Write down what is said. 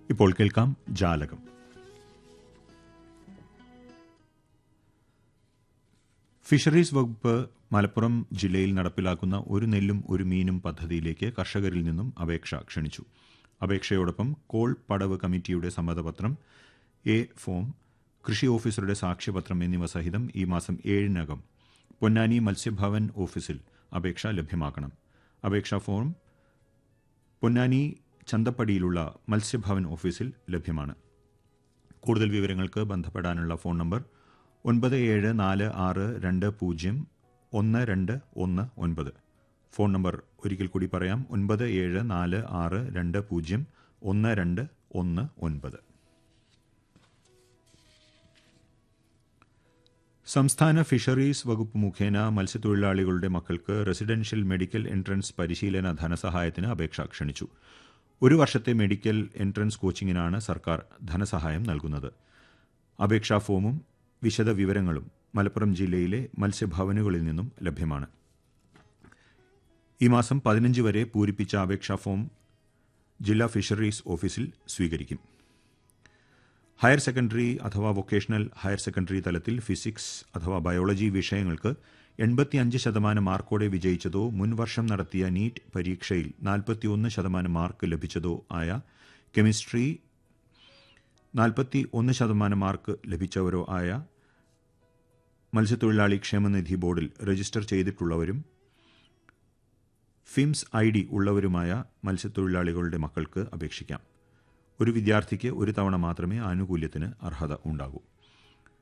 ഇപ്പോൾ കേൾക്കാം ജാലകം ഫിഷറീസ് വകുപ്പ് മലപ്പുറം ജില്ലയിൽ നടപ്പിലാക്കുന്ന ഒരു നെല്ലും ഒരു മീനും പദ്ധതിയിലേക്ക് കർഷകരിൽ നിന്നും അപേക്ഷ ക്ഷണിച്ചു അപേക്ഷയോടൊപ്പം കോൾ പടവ് കമ്മിറ്റിയുടെ സമ്മതപത്രം എ ഫോം കൃഷി ഓഫീസറുടെ സാക്ഷ്യപത്രം എന്നിവ സഹിതം ഈ മാസം ഏഴിനകം പൊന്നാനി മത്സ്യഭവൻ ഓഫീസിൽ അപേക്ഷ ലഭ്യമാക്കണം അപേക്ഷാ ഫോം പൊന്നാനി ചന്തപ്പടിയിലുള്ള മത്സ്യഭവൻ ഓഫീസിൽ ലഭ്യമാണ് കൂടുതൽ വിവരങ്ങൾക്ക് ബന്ധപ്പെടാനുള്ള ഫോൺ നമ്പർ ഒൻപത് ഏഴ് നാല് ആറ് രണ്ട് പൂജ്യം ഒന്ന് രണ്ട് ഒന്ന് ഒൻപത് ഫോൺ നമ്പർ ഒരിക്കൽ കൂടി പറയാം ഒൻപത് ഏഴ് നാല് ആറ് രണ്ട് പൂജ്യം ഒന്ന് രണ്ട് ഒന്ന് ഒൻപത് സംസ്ഥാന ഫിഷറീസ് വകുപ്പ് മുഖേന മത്സ്യത്തൊഴിലാളികളുടെ മക്കൾക്ക് റെസിഡൻഷ്യൽ മെഡിക്കൽ എൻട്രൻസ് പരിശീലന ധനസഹായത്തിന് അപേക്ഷ ക്ഷണിച്ചു ഒരു വർഷത്തെ മെഡിക്കൽ എൻട്രൻസ് കോച്ചിങ്ങിനാണ് സർക്കാർ ധനസഹായം നൽകുന്നത് അപേക്ഷാ ഫോമും വിശദ വിവരങ്ങളും മലപ്പുറം ജില്ലയിലെ മത്സ്യഭവനുകളിൽ നിന്നും ലഭ്യമാണ് ഈ മാസം പതിനഞ്ച് വരെ പൂരിപ്പിച്ച അപേക്ഷാ ഫോം ജില്ലാ ഫിഷറീസ് ഓഫീസിൽ സ്വീകരിക്കും ഹയർ സെക്കൻഡറി അഥവാ വൊക്കേഷണൽ ഹയർ സെക്കൻഡറി തലത്തിൽ ഫിസിക്സ് അഥവാ ബയോളജി വിഷയങ്ങൾക്ക് എൺപത്തിയഞ്ച് ശതമാനം മാർക്കോടെ വിജയിച്ചതോ മുൻവർഷം നടത്തിയ നീറ്റ് പരീക്ഷയിൽ നാൽപ്പത്തിയൊന്ന് ശതമാനം മാർക്ക് ലഭിച്ചതോ ആയ കെമിസ്ട്രി നാൽപ്പത്തി ഒന്ന് ശതമാനം മാർക്ക് ലഭിച്ചവരോ ആയ മത്സ്യത്തൊഴിലാളി ക്ഷേമനിധി ബോർഡിൽ രജിസ്റ്റർ ചെയ്തിട്ടുള്ളവരും ഫിംസ് ഐ ഡി ഉള്ളവരുമായ മത്സ്യത്തൊഴിലാളികളുടെ മക്കൾക്ക് അപേക്ഷിക്കാം ഒരു വിദ്യാർത്ഥിക്ക് ഒരു തവണ മാത്രമേ ആനുകൂല്യത്തിന് അർഹത ഉണ്ടാകൂ